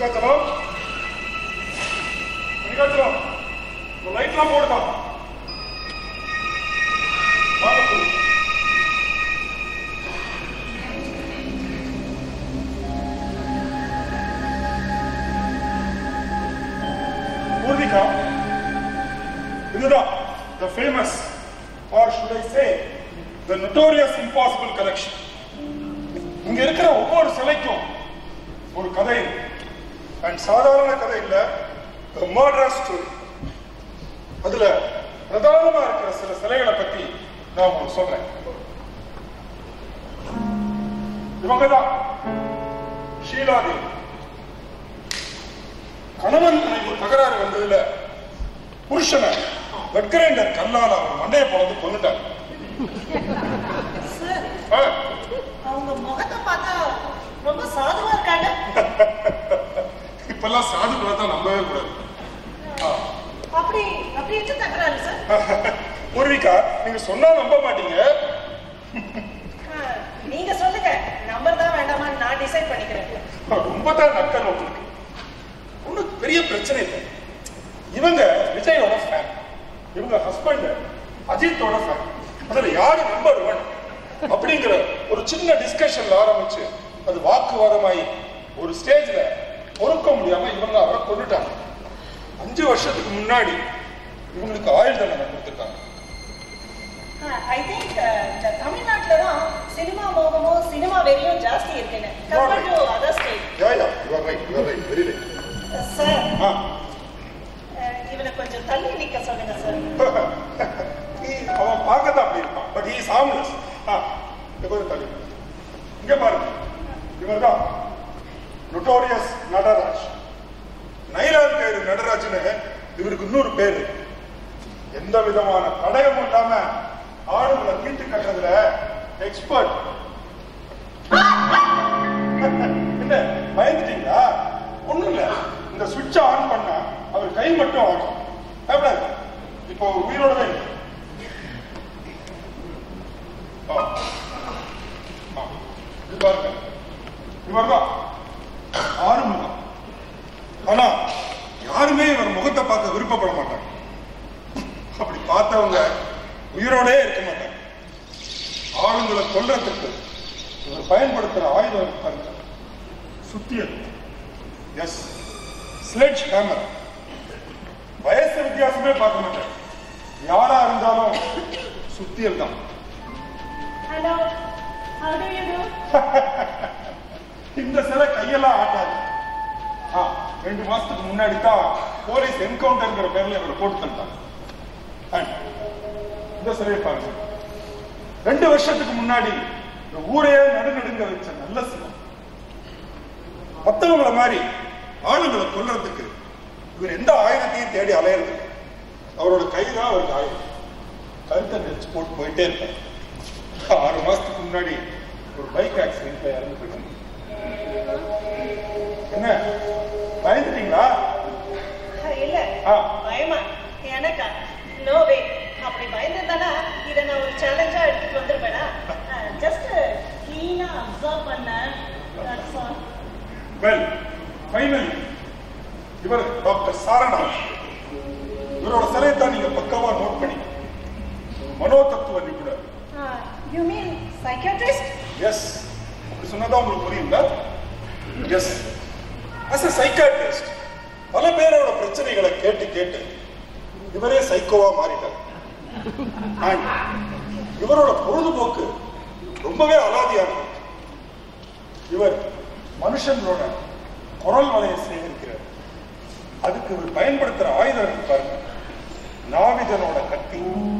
மணிக்காச்சலம் மணிக்காச்சலம் இந்த லைட்லாம் போடுதா வாங்க போய். பூர்விகா இதுதான் the famous or should I say the notorious impossible collection இங்க இருக்கிற ஒவ்வொரு சிலைக்கும் ஒரு கதை அண்ட் சாதாரண கதை இல்ல மர்டர் ஸ்டோரி அதுல பிரதானமா இருக்கிற சில சிலைகளை பத்தி நான் உங்களுக்கு சொல்றேன் இவங்க தான் ஷீலாதேவி கணவன் மனைவி தகராறு வந்ததுல புருஷனை வெட்கிரைண்டர் கல்லால அவர் மண்டையை பொழந்து கொண்டுட்டார் சார் ஆ, அவங்க முகத்தை பார்த்தா ரொம்ப சாதுவா இருக்காங்க இப்பெல்லாம் சாதுக்களை தான் நம்பவே கூடாது ஆ, அப்படி அப்படி என்ன தகராறு சார் பூர்விகா நீங்க சொன்னா நம்ப மாட்டீங்க ஆ, நீங்க சொல்லுங்க நம்பர் தான் வேண்டாமான்னு நான் டிசைட் பண்ணிக்கிறேன் ரொம்ப தான் நக்கல் உங்களுக்கு ஒன்றும் பெரிய பிரச்சனை இல்லை இவங்க விஜயோட ஃபேன் இவங்க ஹஸ்பண்ட் அஜித்தோட ஃபேன் அதுல யாரு நம்பர் ஒன் அப்படிங்கிற ஒரு சின்ன டிஸ்கஷன்ல ஆரம்பிச்சு அது வாக்குவாதமாயி ஒரு ஸ்டேஜ்ல பொறுக்க முடியாம இவங்க அவரை கொண்டுட்டாங்க அஞ்சு வருஷத்துக்கு முன்னாடி இவங்களுக்கு ஆயுள் தண்டனை கொடுத்துருக்காங்க ஐ திங்க் இந்த தமிழ்நாட்டுல தான் சினிமா மோகமும் சினிமா வெறியும் ஜாஸ்தி இருக்குங்க compared to other state yeah yeah you're right you're right very right sir ஆ இவனை கொஞ்சம் தள்ளி நிக்க சொல்லுங்க சார் He- அவன் பார்க்கத்தான் அப்படி இருப்பான் பட் ஹீ சாம்லெஸ் இங்க கொஞ்சம் தள்ளி இங்க பாருங்க இவர் தான் நொட்டோரியஸ் நடராஜ் நைலான் கயிறு நடராஜ்னு இவருக்கு இன்னொரு பேரு எந்த விதமான தடயமும் இல்லாம ஆடுகளை தீட்டு கட்டுறதுல எக்ஸ்பர்ட் என்ன பயந்துட்டீங்களா ஒண்ணும் இல்ல இந்த சுவிட்ச ஆன் பண்ணா அவர் கை மட்டும் ஆடும் பயப்படாது இப்போ உயிரோட தான் இருக்கு. ஆ. ஆ. இது பாருங்க இவர்தான் ஆறுமுகம் ஆனா யாருமே இவர் முகத்தை பார்க்க விருப்பப்பட மாட்டாங்க அப்படி பார்த்தவங்க உயிரோடே இருக்க மாட்டாங்க ஆளுங்களை கொல்றதுக்கு இவர் பயன்படுத்துற ஆயுதம் இருக்கு பாருங்க சுத்தியல் எஸ் ஸ்லெட்ஜ் ஹேமர் வயசு வித்தியாசமே பார்க்க மாட்டாங்க யாரா இருந்தாலும் சுத்தியல் தான் hello how do you do இந்த சிலை கையெல்லாம் ஆட்டாது ஆ, ரெண்டு மாசத்துக்கு முன்னாடி தான் போலீஸ் என்கவுண்டர்ங்கிற பேர்ல இவரை போட்டு தந்தாங்க And இந்த சிலையை பாருங்க ரெண்டு வருஷத்துக்கு முன்னாடி இந்த ஊரையே நடுநடுங்க வச்ச நல்ல சிலை மத்தவங்கள மாதிரி ஆளுங்களை கொல்றதுக்கு இவர் எந்த ஆயுதத்தையும் தேடி அலையிறது இல்லை. அவரோட கைதான் அவருக்கு ஆயுதம் கருத்தை நெரிச்சு போட்டு போயிட்டே இருப்பார் ஆறு மாசத்துக்கு முன்னாடி ஒரு பைக் ஆக்சிடென்ட்ல இறந்து போயிட்டாங்க என்ன பயந்துட்டீங்களா இல்ல ஆ. பயமா எனக்கா நோ வே அப்படி பயந்துருந்தானா இதை நான் ஒரு சேலஞ்சா எடுத்துட்டு வந்திருப்பேனா ஜஸ்ட் கிளீனா அப்சர்வ் பண்ணேன் That's all. வெல் ஃபைனலி இவர் டாக்டர் சாரநாத் இவரோட சிலையை தான் நீங்க பக்கவா நோட் பண்ணி மனோ தத்துவ நிபுணர் Ah, you mean psychiatrist? Yes அப்படி சொன்னதா உங்களுக்கு புரியுங்களா எஸ் அஸ் a சைக்காட்ரிஸ்ட் பல பேரோட பிரச்சனைகளை கேட்டு கேட்டு இவரே சைக்கோவா மாறிட்டார் And இவரோட பொழுதுபோக்கு ரொம்பவே அலாதியானது இவர் மனுஷங்களோட குரல் வலையை சேகரிக்கிறார் அதுக்கு இவர் பயன்படுத்துற ஆயுதம் இருக்கு பாருங்க நாவிதனோட கத்தி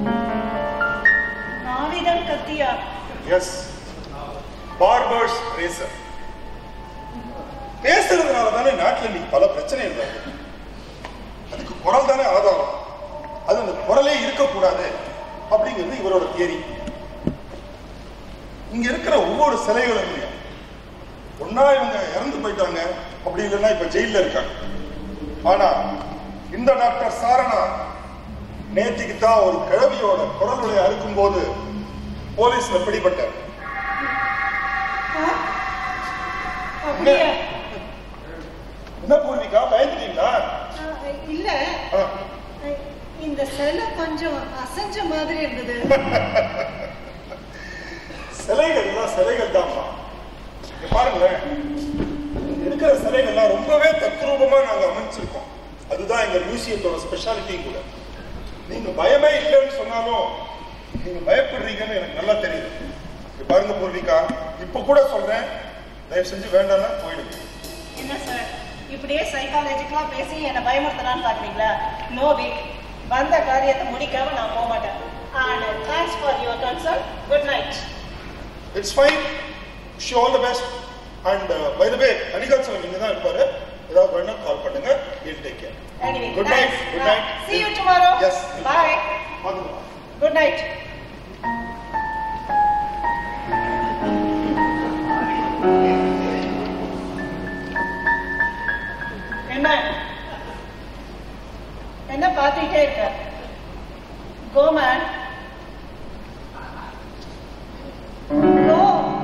நாவிதன் கத்தியா எஸ் பார்பர்ஸ் ரேசர் பேசுறதுனால தானே நாட்டில் இன்னைக்கு பல பிரச்சனைகள் வருது அதுக்கு குரல் தானே ஆதாரம் அது அந்த குரலே இருக்கக்கூடாது அப்படிங்கிறது இவரோட தியரி இங்க இருக்கிற ஒவ்வொரு சிலைகளும் இல்லையா ஒன்னா இவங்க இறந்து போயிட்டாங்க அப்படி இல்லைன்னா இப்ப ஜெயில இருக்காங்க ஆனா இந்த டாக்டர் சாரணா நேத்திக்கு தான் ஒரு கிழவியோட குரலுடைய அறுக்கும் போது போலீஸ்ல பிடிபட்டார் அப்படியா என்ன பூர்விகா பயந்துட்டீங்களா அஹ், இல்ல ஆ, அஹ், இந்த சிலை கொஞ்சம் அசைஞ்ச மாதிரி இருந்தது சிலைகள்லாம் சிலைகள் தான்ப்பா இங்க பாருங்களேன் இங்க இருக்கிற சிலைகள்லாம் ரொம்பவே தத்ரூபமா நாங்க அமைச்சிருக்கோம் அதுதான் எங்க மியூசியத்தோட ஸ்பெஷாலிட்டி கூட நீங்க பயமே இல்லைன்னு சொன்னாலும் நீங்க பயப்படுறீங்கன்னு எனக்கு நல்லா தெரியுது இங்க பாருங்க பூர்விகா இப்ப கூட சொல்றேன் தயவு செஞ்சு வேண்டாம்னா போயிடுங்க என்ன சார் இப்படியே சைக்காலஜிக்கலா பேசி என்னை பயமுறுத்தலாம்னு பாக்குறீங்களா நோ வே வந்த காரியத்தை முடிக்காம நான் போக மாட்டேன் and thanks for your concern good night it's fine so all the best and by the way அனிகாத் சார் நீங்க தான் இருப்பாரு ஏதாவது வேணா கால் பண்ணுங்க will take care Anyway, Good night, thanks. good Uh, night. See you tomorrow. Yes. Bye. பார்த்துக்கலாம் Good night. என்ன என்ன பார்த்துக்கிட்டே இருக்க கோமன் கோ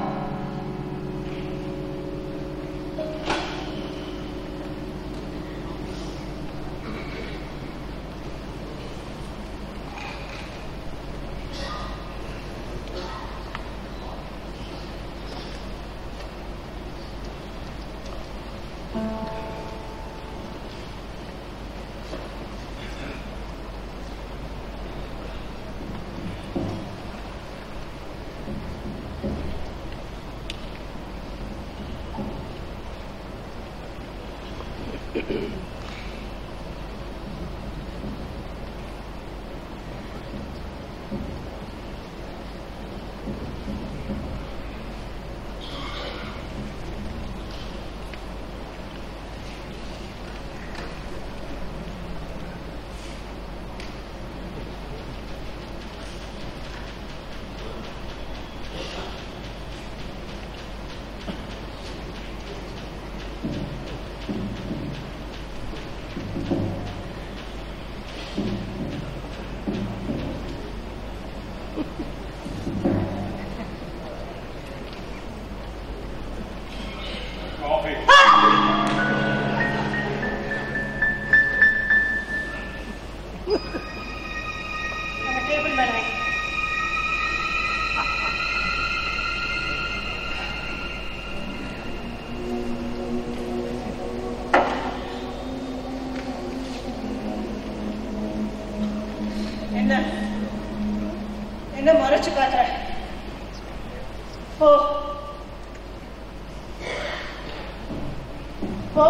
அந்த டேபிள் மேல வை என்ன என்ன முறைச்சு காட்டுற போ போ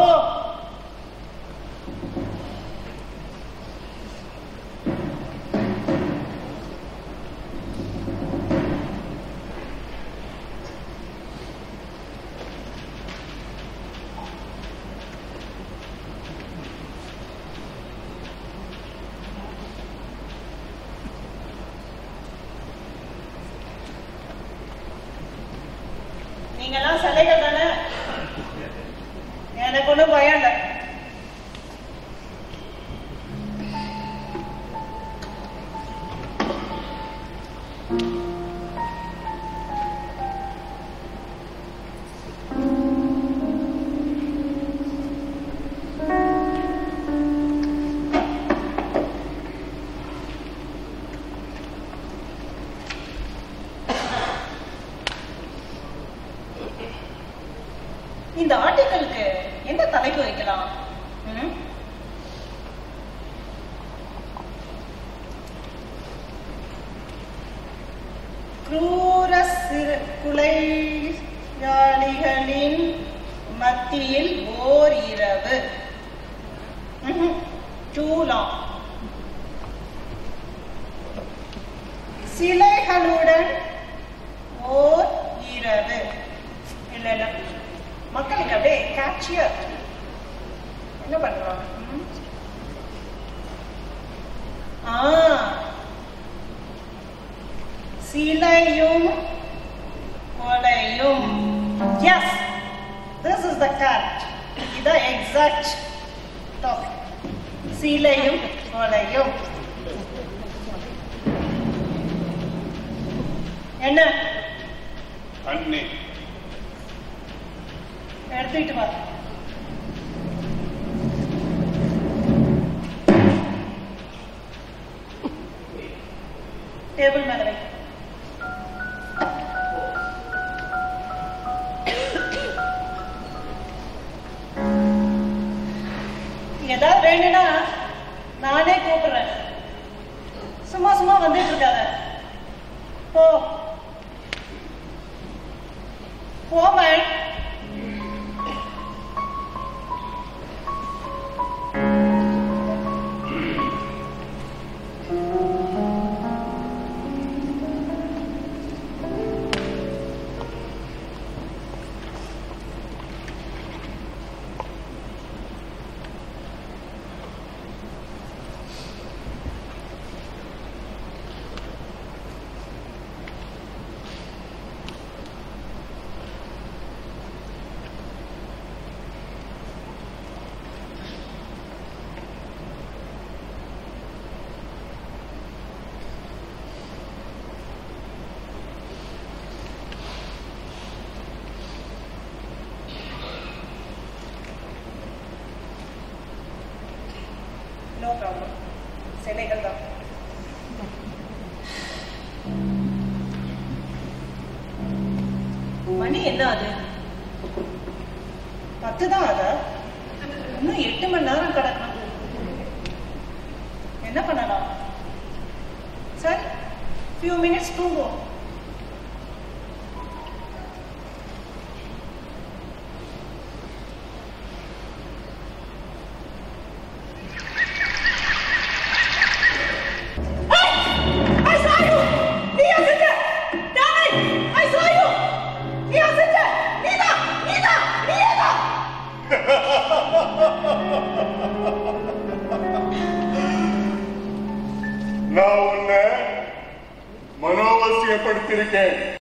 நீங்கெல்லாம் சிலைகள் தானே எனக்கு ஒன்றும் பயம் இல்லை இந்த ஆர்டிக்கலுக்கு என்ன தலைப்பு வைக்கலாம் ம்? குரூர சிறு குலையாளிகளின் மத்தியில் ஓர் இரவு டூ லாங் சிலைகளுடன் ஓர் இரவு இல்ல இல்ல மக்களுக்கு அப்படியே கேட்சியா என்ன பண்றாங்க ம்? ஆ சிலையும் கொலையும் yes this is the correct இதான் எக்ஸாக்ட் டாபிக் சிலையும் கொலையும் என்ன அண்ணே எடுத்துக்கிட்டு வா டேபிள் மேல வை ஏதாவது வேணும்னா நானே கூப்பிடுறேன் சும்மா சும்மா வந்துட்டு இருக்காத போ போமன் நோ ப்ராப்ளம் சிலைகள் தான் மணி என்ன அது பத்து தான் அது இன்னும் எட்டு மணி நேரம் கிடக்கணும் என்ன பண்ணலாம் சார் ஃபியூ மினிட்ஸ் தூங்குவோம் I saw you! நீ அசைச்ச! Damn it! I saw you! நீ அசைச்ச! நீதான்! நீதான்! நீயேதான்! நான் உன்னை மனோவசியப்படுத்தியிருக்கேன்